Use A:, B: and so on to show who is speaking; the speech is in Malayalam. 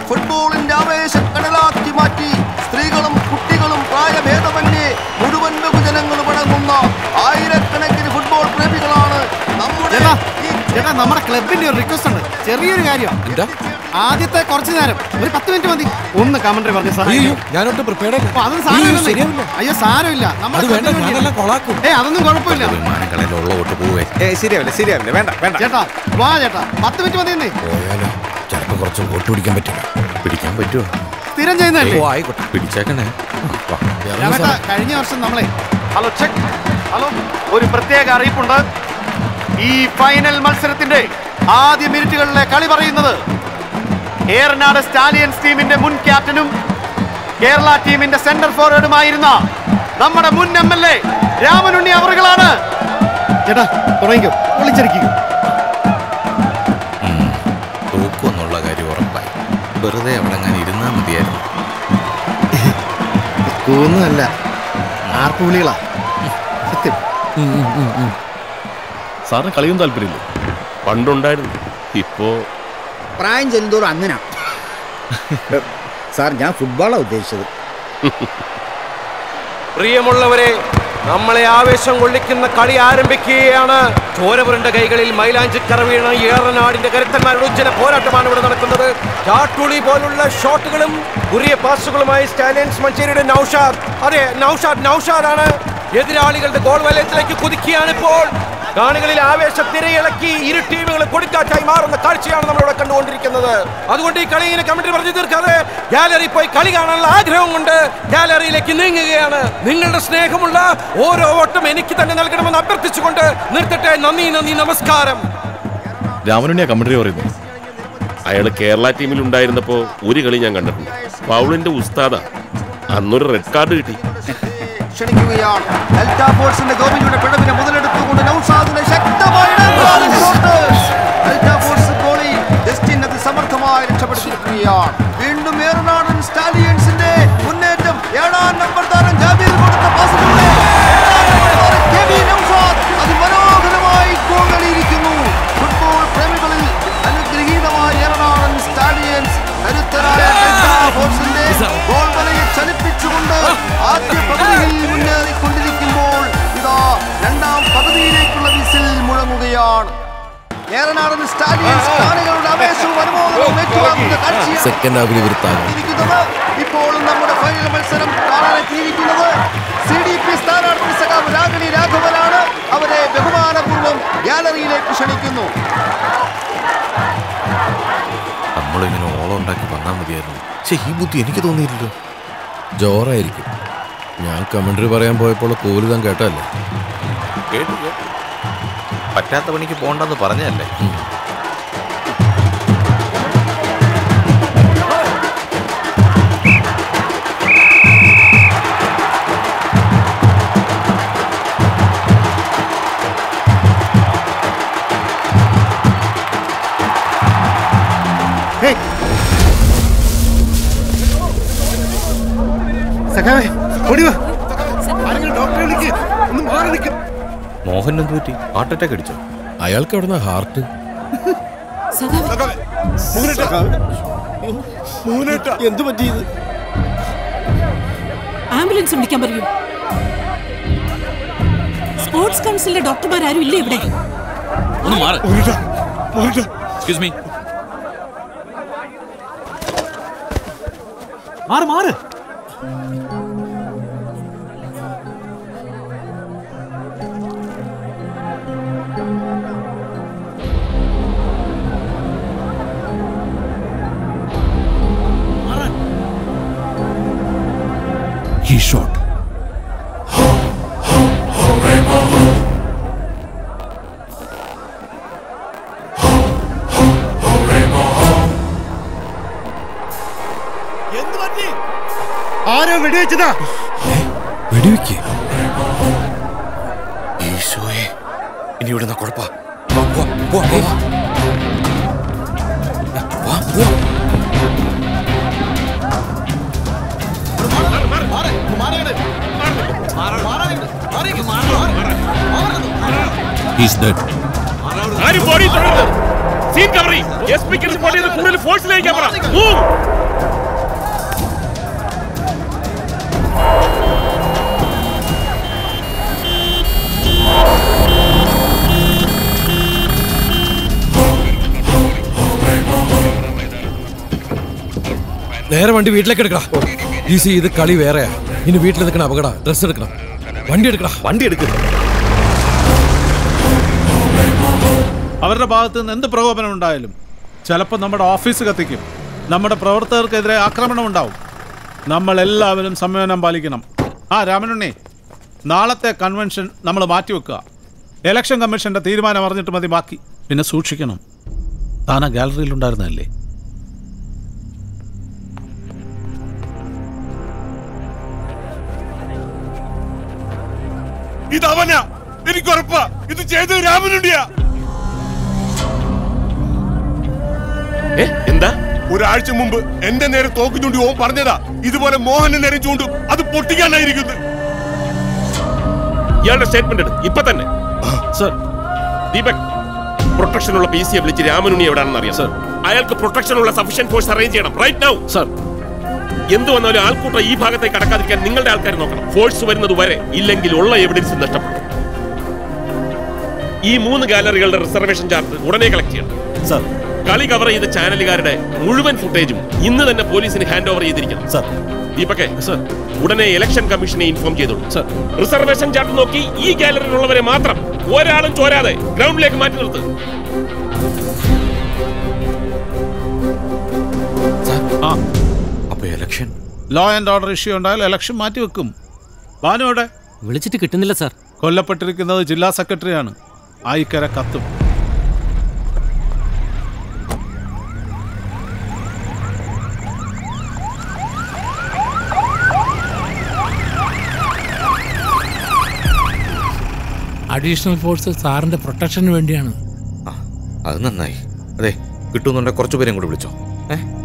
A: ഫുട്ബോളിന്റെ ആവേശം കടലാക്കി മാറ്റി സ്ത്രീകളും കുട്ടികളും പ്രായഭേദമന്യേ മുഴുവൻ ബഹുജനങ്ങളും അടങ്ങുന്ന ആയിരക്കണക്കിന് ഫുട്ബോൾ പ്രേമികളാണ് നമ്മുടെ
B: ചേട്ടാ
A: ഈ
B: ചേട്ടാ നമ്മുടെ ക്ലബിന്റെ ഒരു റിക്വസ്റ്റ് ഉണ്ട് ചെറിയൊരു കാര്യം
C: എന്താ
B: ആദ്യത്തെ കുറച്ചു നേരം ഒരു പത്ത് മിനിറ്റ് മതി ഒന്ന് കമന്ററി പറഞ്ഞു സാർ
C: അയ്യോ ഞാനൊട്ട് പ്രിപ്പയർഡ്
B: അപ്പൊ അതൊന്നും സാരമില്ല
C: ശരിയാവില്ല
B: അയ്യോ സാരമില്ല നമ്മുടെ
C: അത് വേണ്ട
B: ക്ലബിന് വേണ്ടിയാ.
C: ഞാനെല്ലാം കൊളാക്കും
B: ഏയ് അതൊന്നും കുഴപ്പമില്ല
C: വിമാനങ്ങളിൽ ഉള്ള ഒട്ട് പോവേ
D: ഏ ശരിയാവില്ല ശരിയാവില്ല വേണ്ട വേണ്ട
B: ചേട്ടാ വാ ചേട്ടാ പത്ത് മിനിറ്റ് മതി എന്നേ
C: പോയാലോ ചിലപ്പോ കുറച്ച് വോട്ട് പിടിക്കാൻ പറ്റില്ല പിടിക്കാൻ പറ്റുമോ
B: സ്ഥിരം ചെയ്യുന്നതല്ലേ
C: ഓ ആയിക്കോട്ടെ പിടിച്ചേക്കണേ വാ, ഇറങ്ങ്
B: രാമേട്ടാ
C: സാറേ.
B: കഴിഞ്ഞ വർഷം നമ്മളെ ഹലോ ചെക്ക് ഹലോ ഒരു പ്രത്യേക അറിയിപ്പുണ്ട് ഈ ഫൈനൽ മത്സരത്തിന്റെ ആദ്യ മിനിറ്റുകളിലെ കളി പറയുന്നത് ഏറനാട് സ്റ്റാലിയൻസ് ടീമിന്റെ മുൻ ക്യാപ്റ്റനും കേരള ടീമിന്റെ സെന്റർ ഫോർവേഡുമായിരുന്ന നമ്മുടെ മുൻ എം എൽ എ രാമനുണ്ണി അവറുകളാണ് ചേട്ടാ തുടങ്ങിക്കോ വിളിച്ചിരിക്കുക
C: തോക്കുമെന്നുള്ള കാര്യം ഉറപ്പായി വെറുതെ അവിടെ അങ്ങനെ ഇരുന്നാ മതിയായിരുന്നു
B: ഒന്നുമല്ല ആർപ്പുവിളികളാ സത്യം
E: സാറിന് കളിയും താല്പര്യമില്ല പണ്ടുണ്ടായിരുന്നു ഇപ്പോ
F: പ്രായം ചെല്ലുന്തോറും അങ്ങനെ സാർ ഞാൻ ഫുട്ബോളാണ് ഉദ്ദേശിച്ചത്
G: പ്രിയമുള്ളവരെ നമ്മളെ ആവേശം കൊള്ളിക്കുന്ന കളി ആരംഭിക്കുകയാണ് ചോരപുരണ്ട കൈകളിൽ മൈലാഞ്ചിക്കറ വീണ ഏറനാടിന്റെ കരുത്തന്മാരുടെ ഉജ്ജല പോരാട്ടമാണ് ഇവിടെ നടക്കുന്നത് ചാട്ടുളി പോലുള്ള ഷോട്ടുകളും കുറിയ പാസുകളുമായി സ്റ്റാലിയൻസ് മഞ്ചേരിയുടെ നൌഷാദ് അതെ നൌഷാദ് നൌഷാദാണ് എതിരാളികളുടെ ഗോൾ വലയത്തിലേക്ക് കുതിക്കുകയാണ് ഇപ്പോൾ കാണികളിൽ ആവേശം തിരയിളക്കി ഇരു ടീമുകൾ കൊടുക്കാറ്റായി മാറുന്ന കാഴ്ചയാണ് നമ്മളിവിടെ കണ്ടുകൊണ്ടിരിക്കുന്നത് അതുകൊണ്ട് ഈ കളി ഇങ്ങനെ കമന്ററി പറഞ്ഞു തീർക്കാതെ ഗാലറി പോയി കളി കാണാനുള്ള ആഗ്രഹം കൊണ്ട് ഗാലറിയിലേക്ക് നീങ്ങുകയാണ് നിങ്ങളുടെ സ്നേഹമുള്ള ഓരോ ഓട്ടം എനിക്ക് തന്നെ നൽകണമെന്ന് അഭ്യർത്ഥിച്ചുകൊണ്ട് നിർത്തട്ടെ നന്ദി നന്ദി നമസ്കാരം
E: രാമനുണ്ണിയ കമന്ററി പറയുന്നു അയാൾ കേരള ടീമിൽ ഉണ്ടായിരുന്നപ്പോ ഒരു കളി ഞാൻ കണ്ടിട്ടുണ്ട് പൗളിന്റെ ഉസ്താദ അന്നൊരു റെഡ് കാർഡ് കിട്ടി
A: ക്ഷണിക്കുകയാണ് ഡെൽറ്റ ഫോഴ്സിന്റെ ഗോവിന്ദയുടെ പിഴവിനെ മുതലെടുത്തുകൊണ്ട് നൗഷാദിനെ ശക്തമായ ഇടംകാല shot. Delta Force goalie Justin അത് സമർത്ഥമായി രക്ഷപ്പെടുത്തിയിരിക്കുകയാണ് വീണ്ടും ഏറനാടൻ സ്റ്റാലിയൻസിന്റെ മുന്നേറ്റം ഏഴാം നമ്പർ താരം ജാബീർ കൊടുത്ത പാസിലൂടെ ഏഴാം നമ്പർ താരം കെ വി നൗഷാദ് അതിമനോഹരമായി ഗോൾ നേടിയിരിക്കുന്നു ഫുട്ബോൾ പ്രേമികളിൽ അനുഗ്രഹീതമായ ഏറനാടൻ സ്റ്റാലിയൻസ് കരുത്തരായ ഡെൽറ്റ ഫോഴ്സിന്റെ ഗോൾ വലയെ ചലിപ്പിച്ചുകൊണ്ട് ആദ്യ പകുതിയിൽ മുന്നേറിക്കൊണ്ടിരിക്കുമ്പോൾ ഇതാ രണ്ടാം പകുതിയിലേക്കുള്ള വിസിൽ മുഴങ്ങുകയാണ് ഏറനാടൻ സ്റ്റാലിയൻസ് കാണികളുടെ ആവേശവും അനുമോദനവും ഏറ്റുവാങ്ങുന്ന കാഴ്ചയാണ്
C: സെക്കൻഡ് ഹാഫിൽ വരുത്താകും
A: ഇരിക്കുന്നത് ഇപ്പോൾ നമ്മുടെ ഫൈനൽ മത്സരം കാണാനെത്തിയിരിക്കുന്നത് സി ഡി പി സ്ഥാനാർത്ഥി സഖാവ് രാഗിണി രാഘവനാണ് അവരെ ബഹുമാനപൂർവ്വം ഗാലറിയിലേക്ക് ക്ഷണിക്കുന്നു
C: നമ്മളിങ്ങനെ ഓളം ഉണ്ടാക്കി വന്നാൽ മതിയായിരുന്നു പക്ഷെ ഈ ബുദ്ധി എനിക്ക് തോന്നിയില്ലല്ലോ ജോറായിരിക്കും ഞാൻ കമന്ററി പറയാൻ പോയപ്പോൾ കോലുതാൻ കേട്ടല്ലേ കേട്ടു പറ്റാത്ത പണിക്ക് പോണ്ടെന്ന് പറഞ്ഞല്ലേ
B: സഖാവേ ഓടി വാ ആരെങ്കിലും ഡോക്ടറെ വിളിക്ക് ഒന്ന് മാറി നിൽക്കും
C: മോഹൻ എന്ത് പറ്റി ഹാർട്ട് അറ്റാക്ക് അടിച്ചോ അയാൾക്ക് എവിടുന്ന ഹാർട്ട്
B: എന്ത് പറ്റിയത്
H: ആംബുലൻസ് വിളിക്കാൻ പറയൂ സ്പോർട്സ് കൗൺസിലിലെ ഡോക്ടർമാരും ഇല്ലേ ഇവിടെ
I: എക്സ്ക്യൂസ് മീ
B: മാറ് മാറ്
I: He shot.
B: ആരോ വെടിവെച്ചതാ
C: വെടിവെക്ക് ഈശോയെ ഇനി ഇവിടുന്ന കുഴപ്പ
I: He's dead.
E: ആരും ബോഡി തുടരുത് സീൻ കവറി എസ് പിക്ക് റിപ്പോർട്ട് ചെയ്ത് കൂടുതൽ ഫോഴ്സിലേക്ക് പറ Move!
J: നേരെ വണ്ടി വീട്ടിലേക്ക് എടുക്കടാ ഡി സി ഇത് കളി വേറെയാ ഇനി വീട്ടിൽ നിൽക്കണ അപകട ഡ്രസ് എടുക്കണം വണ്ടി എടുക്കടാ
C: വണ്ടി എടുക്കുക
K: അവരുടെ ഭാഗത്ത് നിന്ന് എന്ത് പ്രകോപനം ഉണ്ടായാലും ചിലപ്പോൾ നമ്മുടെ ഓഫീസ് കത്തിക്കും നമ്മുടെ പ്രവർത്തകർക്കെതിരെ ആക്രമണം ഉണ്ടാവും നമ്മൾ എല്ലാവരും സംയമനം പാലിക്കണം ആ രാമനുണ്ണി നാളത്തെ കൺവെൻഷൻ നമ്മൾ മാറ്റിവെക്കുക ഇലക്ഷൻ കമ്മീഷന്റെ തീരുമാനം അറിഞ്ഞിട്ട് മതി ബാക്കി പിന്നെ സൂക്ഷിക്കണം താൻ ആ ഗാലറിയിൽ ഉണ്ടായിരുന്നല്ലേ
E: ഇത് അവനാ എനിക്ക് ഉറപ്പാ ഇത് ചെയ്തത് രാമനുണ്ടിയാ എന്താ ഒരാഴ്ച മുമ്പ് എന്റെ നേരെ തോക്ക് ചൂണ്ടി ഓൻ പറഞ്ഞതാ ഇതുപോലെ മോഹന്റെ നേരെ ചൂണ്ടും അത് പൊട്ടിക്കാനായിരിക്കുന്നു ഇയാളുടെ സ്റ്റേറ്റ്മെന്റ് എടു ഇപ്പൊ തന്നെ സർ ദീപക് പ്രൊട്ടക്ഷനുള്ള പി സിയെ വിളിച്ച് രാമനുണ്ണി എവിടെയാണെന്ന് അറിയാം സർ അയാൾക്ക് പ്രൊട്ടക്ഷനുള്ള സഫീഷ്യന്റ് ഫോഴ്സ് അറേഞ്ച് ചെയ്യണം റൈറ്റ് നൗ സർ എന്ത് വന്നാലും ആൾക്കൂട്ടം ഈ ഭാഗത്തേക്ക് കടക്കാതിരിക്കാൻ നിങ്ങളുടെ ആൾക്കാർ നോക്കണം ഫോഴ്സ് വരുന്നത് വരെ ഇല്ലെങ്കിൽ ഉള്ള എവിഡൻസ് നഷ്ടപ്പെടും ഈ മൂന്ന് ഗാലറികളുടെ റിസർവേഷൻ ചാർട്ട് ഉടനെ കളക്ട് ചെയ്യണം സർ കളി കവർ ചെയ്ത ചാനലുകാരുടെ മുഴുവൻ ഫുട്ടേജും ഇന്ന് തന്നെ പോലീസിന് ഹാൻഡ് ഓവർ ചെയ്തിരിക്കണം സർ ദീപക്കെ സർ ഉടനെ ഇലക്ഷൻ കമ്മീഷനെ ഇൻഫോം ചെയ്തോളൂ സർ റിസർവേഷൻ ചാർട്ട് നോക്കി ഈ ഗാലറിയിലുള്ളവരെ മാത്രം ഒരാളും ചോരാതെ ഗ്രൗണ്ടിലേക്ക് മാറ്റി നിർത്ത്
K: ആ
C: അപ്പൊ election
K: law and order issue ഉണ്ടായാൽ ഇലക്ഷൻ മാറ്റിവെക്കും ഭാനുവിടെ
L: വിളിച്ചിട്ട് കിട്ടുന്നില്ല സാർ
K: കൊല്ലപ്പെട്ടിരിക്കുന്നത് ജില്ലാ സെക്രട്ടറിയാണ് ആയിക്കര കത്തും
I: അഡീഷണൽ ഫോഴ്സ് സാറിന്റെ പ്രൊട്ടക്ഷന് വേണ്ടിയാണ്
C: അത് നന്നായി അതെ കിട്ടുന്നുണ്ടെ കുറച്ചു പേരെയും കൂടെ വിളിച്ചോ ഏ